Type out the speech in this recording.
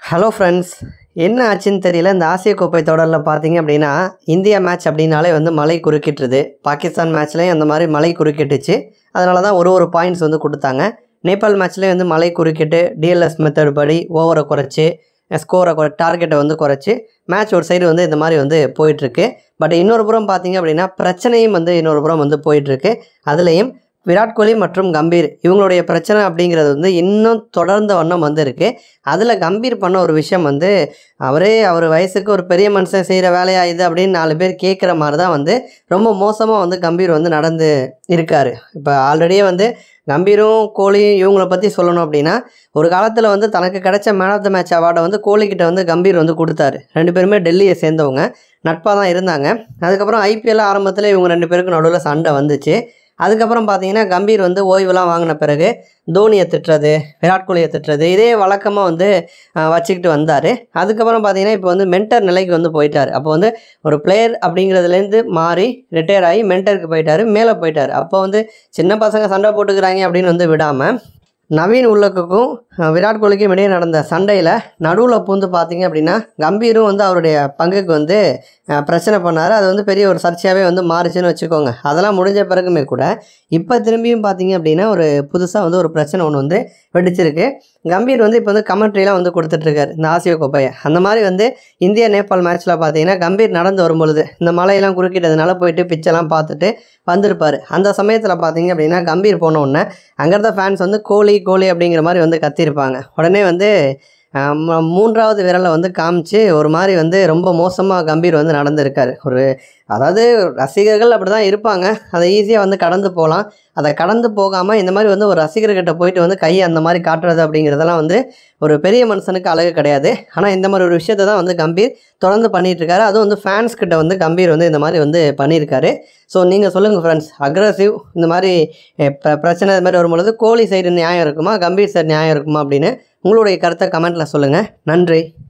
hello friends என்ன ஆச்சுன்னு தெரியல இந்த ஆசிய கோப்பை தொடரில் பார்த்தீங்க அப்படின்னா இந்தியா மேட்ச் அப்படின்னாலே வந்து மழை குறுக்கிட்டுருது பாகிஸ்தான் மேட்ச்லேயும் அந்த மாதிரி மழை குறுக்கிட்டுச்சு அதனால தான் ஒரு ஒரு பாயிண்ட்ஸ் வந்து கொடுத்தாங்க நேபாள் மேட்ச்லேயும் வந்து மழை குறுக்கிட்டு டிஎல்எஸ் மெத்தட் படி ஓவரை குறைச்சி ஸ்கோரை குறை டார்கெட்டை வந்து குறைச்சி மேட்ச் ஒரு சைடு வந்து இந்த மாதிரி வந்து போயிட்டுருக்கு பட் இன்னொரு புறம் பார்த்தீங்க அப்படின்னா பிரச்சனையும் வந்து இன்னொரு புறம் வந்து போயிட்டுருக்கு அதுலேயும் விராட் கோலி மற்றும் கம்பீர் இவங்களுடைய பிரச்சனை அப்படிங்கிறது வந்து இன்னும் தொடர்ந்த வண்ணம் வந்து இருக்குது அதில் கம்பீர் பண்ண ஒரு விஷயம் வந்து அவரே அவர் வயசுக்கு ஒரு பெரிய மனுஷன் செய்கிற வேலையா இது அப்படின்னு நாலு பேர் கேட்குற மாதிரி தான் வந்து ரொம்ப மோசமாக வந்து கம்பீர் வந்து நடந்து இருக்கார் இப்போ ஆல்ரெடியே வந்து கம்பீரும் கோலி இவங்கள பற்றி சொல்லணும் அப்படின்னா ஒரு காலத்தில் வந்து தனக்கு கிடைச்ச மேன் ஆஃப் த மேட்ச் அவார்டை வந்து கோலிக்கிட்ட வந்து கம்பீர் வந்து கொடுத்தாரு ரெண்டு பேருமே டெல்லியை சேர்ந்தவங்க நட்பாக தான் இருந்தாங்க அதுக்கப்புறம் ஐபிஎல் ஆரம்பத்தில் இவங்க ரெண்டு பேருக்கு நடுவில் சண்டை வந்துச்சு அதுக்கப்புறம் பார்த்தீங்கன்னா கம்பீர் வந்து ஓய்வுலாம் வாங்கின பிறகு தோனியை திட்டுறது விராட் கோலியை திட்டுறது இதே வழக்கமாக வந்து அஹ், வச்சுக்கிட்டு வந்தார் அதுக்கப்புறம் பார்த்தீங்கன்னா இப்போ வந்து மென்டர் நிலைக்கு வந்து போயிட்டார் அப்போ வந்து ஒரு பிளேயர் அப்படிங்கிறதுலேருந்து மாறி ரிட்டையர் ஆகி மென்டருக்கு போயிட்டார் மேலே போயிட்டார் அப்போ வந்து சின்ன பசங்க சண்டை போட்டுக்கிறாங்க அப்படின்னு வந்து விடாமல் நவீன் உள்ளக்குக்கும் அஹ், விராட் கோலிக்கும் இடையே நடந்த சண்டையில் நடுவில் பூந்து பார்த்தீங்க அப்படின்னா கம்பீரும் வந்து அவருடைய பங்குக்கு வந்து அஹ், பிரச்சனை பண்ணார் அது வந்து பெரிய ஒரு சர்ச்சையாகவே வந்து மாறுச்சுன்னு வச்சுக்கோங்க அதெல்லாம் முடிஞ்ச பிறகுமே கூட இப்போ திரும்பியும் பார்த்தீங்க அப்படின்னா ஒரு புதுசாக வந்து ஒரு பிரச்சனை ஒன்று வந்து வெடிச்சிருக்கு கம்பீர் வந்து இப்போ வந்து கமெண்ட்ரிலாம் வந்து கொடுத்துட்ருக்காரு இந்த ஆசிய கோப்பையை அந்த மாதிரி வந்து இந்தியா நேபாள் மேட்ச்சில் பார்த்தீங்கன்னா கம்பீர் நடந்து வரும்பொழுது இந்த மலையெல்லாம் குறுக்கிட்டதுனால போயிட்டு பிச்செல்லாம் பார்த்துட்டு வந்திருப்பார் அந்த சமயத்தில் பார்த்தீங்க அப்படின்னா கம்பீர் போன உடனே அங்கே இருந்த ஃபேன்ஸ் வந்து கோலி கோலி அப்படிங்கிற மாதிரி வந்து கத்திருப்பாங்க உடனே வந்து ஆஹ், ம- மூன்றாவது விரலை வந்து காமிச்சு ஒரு மாதிரி வந்து ரொம்ப மோசமாக கம்பீர் வந்து நடந்திருக்காரு ஒரு அதாவது ரசிகர்கள் அப்படி தான் இருப்பாங்க அதை ஈஸியாக வந்து கடந்து போகலாம் அதை கடந்து போகாமல் இந்த மாதிரி வந்து ஒரு ரசிகர்கிட்ட போயிட்டு வந்து கையை அந்த மாதிரி காட்டுறது அப்படிங்கிறதெல்லாம் வந்து ஒரு பெரிய மனுஷனுக்கு அழகு கிடையாது ஆனால் இந்த மாதிரி ஒரு விஷயத்தை தான் வந்து கம்பீர் தொடர்ந்து பண்ணிட்டு இருக்காரு அதுவும் வந்து ஃபேன்ஸ் கிட்ட வந்து கம்பீர் வந்து இந்த மாதிரி வந்து பண்ணியிருக்காரு ஸோ நீங்கள் சொல்லுங்கள் ஃப்ரெண்ட்ஸ் அக்ரஸிவ் இந்த மாதிரி அஹ், ப- பிரச்சனை இது மாதிரி வரும்பொழுது கோலி சைடு நியாயம் இருக்குமா கம்பீர் சைடு நியாயம் இருக்குமா அப்படின்னு உங்களுடைய கருத்தை கமெண்ட்டில் சொல்லுங்கள் நன்றி